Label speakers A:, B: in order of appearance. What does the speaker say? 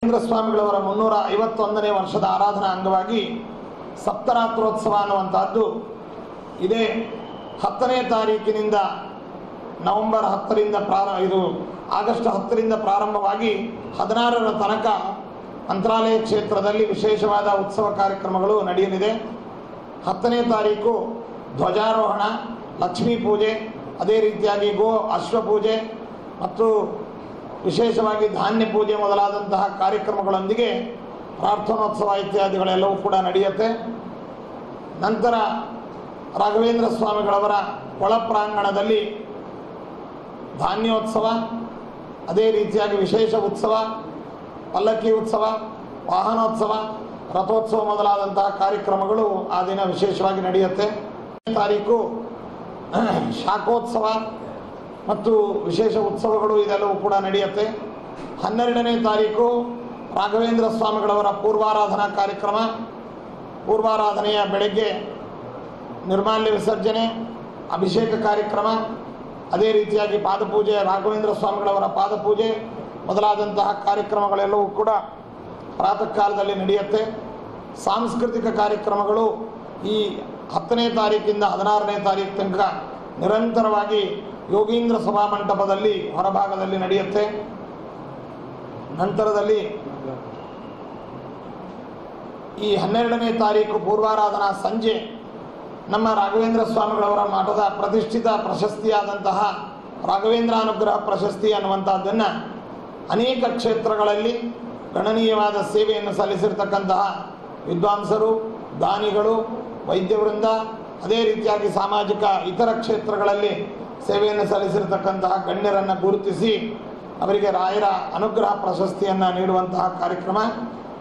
A: ರಾಘವೇಂದ್ರ ಸ್ವಾಮಿಗಳವರ ಮುನ್ನೂರ ಐವತ್ತೊಂದನೇ ವರ್ಷದ ಆರಾಧನಾ ಅಂಗವಾಗಿ ಸಪ್ತರಾತ್ರೋತ್ಸವ ಅನ್ನುವಂತಹದ್ದು ಇದೇ ಹತ್ತನೇ ತಾರೀಕಿನಿಂದ ನವೆಂಬರ್ ಹತ್ತರಿಂದ ಪ್ರಾರಂಭ ಇದು ಆಗಸ್ಟ್ ಹತ್ತರಿಂದ ಪ್ರಾರಂಭವಾಗಿ ಹದಿನಾರರ ತನಕ ಮಂತ್ರಾಲಯ ಕ್ಷೇತ್ರದಲ್ಲಿ ವಿಶೇಷವಾದ ಉತ್ಸವ ಕಾರ್ಯಕ್ರಮಗಳು ನಡೆಯಲಿದೆ ಹತ್ತನೇ ತಾರೀಕು ಧ್ವಜಾರೋಹಣ ಲಕ್ಷ್ಮೀ ಪೂಜೆ ಅದೇ ರೀತಿಯಾಗಿ ಗೋ ಅಶ್ವ ಪೂಜೆ ಮತ್ತು ವಿಶೇಷವಾಗಿ ಧಾನ್ಯ ಪೂಜೆ ಮೊದಲಾದಂತಹ ಕಾರ್ಯಕ್ರಮಗಳೊಂದಿಗೆ ಪ್ರಾರ್ಥನೋತ್ಸವ ಇತ್ಯಾದಿಗಳೆಲ್ಲವೂ ಕೂಡ ನಡೆಯುತ್ತೆ ನಂತರ ರಾಘವೇಂದ್ರ ಸ್ವಾಮಿಗಳವರ ಒಳ ಪ್ರಾಂಗಣದಲ್ಲಿ ಧಾನ್ಯೋತ್ಸವ ಅದೇ ರೀತಿಯಾಗಿ ವಿಶೇಷ ಉತ್ಸವ ಪಲ್ಲಕ್ಕಿ ಉತ್ಸವ ವಾಹನೋತ್ಸವ ರಥೋತ್ಸವ ಮೊದಲಾದಂತಹ ಕಾರ್ಯಕ್ರಮಗಳು ಆ ದಿನ ವಿಶೇಷವಾಗಿ ನಡೆಯುತ್ತೆ ತಾರೀಕು ಶಾಖೋತ್ಸವ ಮತ್ತು ವಿಶೇಷ ಉತ್ಸವಗಳು ಇದೆಲ್ಲವೂ ಕೂಡ ನಡೆಯುತ್ತೆ ಹನ್ನೆರಡನೇ ತಾರೀಕು ರಾಘವೇಂದ್ರ ಸ್ವಾಮಿಗಳವರ ಪೂರ್ವಾರಾಧನಾ ಕಾರ್ಯಕ್ರಮ ಪೂರ್ವಾರಾಧನೆಯ ಬೆಳಗ್ಗೆ ನಿರ್ಮಾಲ್ಯ ವಿಸರ್ಜನೆ ಅಭಿಷೇಕ ಕಾರ್ಯಕ್ರಮ ಅದೇ ರೀತಿಯಾಗಿ ಪಾದಪೂಜೆ ರಾಘವೇಂದ್ರ ಸ್ವಾಮಿಗಳವರ ಪಾದಪೂಜೆ ಮೊದಲಾದಂತಹ ಕಾರ್ಯಕ್ರಮಗಳೆಲ್ಲವೂ ಕೂಡ ಪ್ರಾತಃ ಕಾಲದಲ್ಲಿ ನಡೆಯುತ್ತೆ ಸಾಂಸ್ಕೃತಿಕ ಕಾರ್ಯಕ್ರಮಗಳು ಈ ಹತ್ತನೇ ತಾರೀಕಿಂದ ಹದಿನಾರನೇ ತಾರೀಕು ತನಕ ನಿರಂತರವಾಗಿ ಯೋಗೀಂದ್ರ ಸಭಾಮಂಟಪದಲ್ಲಿ ಹೊರಭಾಗದಲ್ಲಿ ನಡೆಯುತ್ತೆ ನಂತರದಲ್ಲಿ ಈ ಹನ್ನೆರಡನೇ ತಾರೀಕು ಪೂರ್ವಾರಾಧನಾ ಸಂಜೆ ನಮ್ಮ ರಾಘವೇಂದ್ರ ಸ್ವಾಮಿಗಳವರ ಮಠದ ಪ್ರತಿಷ್ಠಿತ ಪ್ರಶಸ್ತಿಯಾದಂತಹ ರಾಘವೇಂದ್ರ ಅನುಗ್ರಹ ಪ್ರಶಸ್ತಿ ಅನ್ನುವಂಥದ್ದನ್ನು ಅನೇಕ ಕ್ಷೇತ್ರಗಳಲ್ಲಿ ಗಣನೀಯವಾದ ಸೇವೆಯನ್ನು ಸಲ್ಲಿಸಿರ್ತಕ್ಕಂತಹ ವಿದ್ವಾಂಸರು ದಾನಿಗಳು ವೈದ್ಯವೃಂದ ಅದೇ ರೀತಿಯಾಗಿ ಸಾಮಾಜಿಕ ಇತರ ಕ್ಷೇತ್ರಗಳಲ್ಲಿ ಸೇವೆಯನ್ನು ಸಲ್ಲಿಸಿರ್ತಕ್ಕಂತಹ ಗಣ್ಯರನ್ನು ಗುರುತಿಸಿ ಅವರಿಗೆ ರಾಯರ ಅನುಗ್ರಹ ಪ್ರಶಸ್ತಿಯನ್ನು ನೀಡುವಂತಹ ಕಾರ್ಯಕ್ರಮ